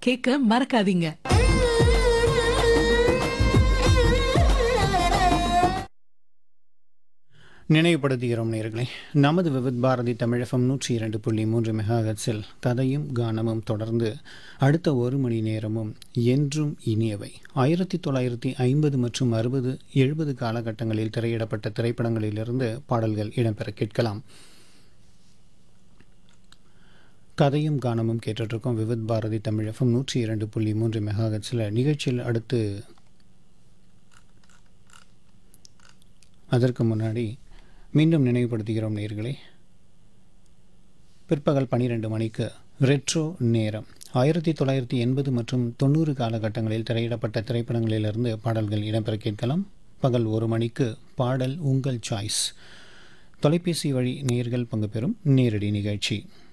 கேட்க மறக்காதீங்க நினைவுபடுத்துகிறோம் நேர்களே நமது விவித் பாரதி தமிழகம் நூற்றி இரண்டு புள்ளி மூன்று மெகாஹெட்ஸில் கதையும் கானமும் தொடர்ந்து அடுத்த ஒரு மணி நேரமும் என்றும் இனியவை ஆயிரத்தி தொள்ளாயிரத்தி ஐம்பது மற்றும் அறுபது எழுபது காலகட்டங்களில் திரையிடப்பட்ட திரைப்படங்களிலிருந்து பாடல்கள் இடம்பெற கேட்கலாம் கதையும் கானமும் கேட்டுட்ருக்கோம் விவித் பாரதி தமிழகம் நூற்றி இரண்டு புள்ளி மூன்று மெகாஹெட்ஸில் நிகழ்ச்சியில் அடுத்து அதற்கு முன்னாடி மீண்டும் நினைவுபடுத்துகிறோம் நேர்களே பிற்பகல் பன்னிரெண்டு மணிக்கு ரெட்ரோ நேரம் ஆயிரத்தி தொள்ளாயிரத்தி எண்பது மற்றும் தொண்ணூறு காலகட்டங்களில் திரையிடப்பட்ட திரைப்படங்களிலிருந்து பாடல்கள் இடம்பெற கேட்கலாம் பகல் ஒரு மணிக்கு பாடல் உங்கள் சாய்ஸ் தொலைபேசி வழி நேர்கள் பங்கு பெறும் நேரடி நிகழ்ச்சி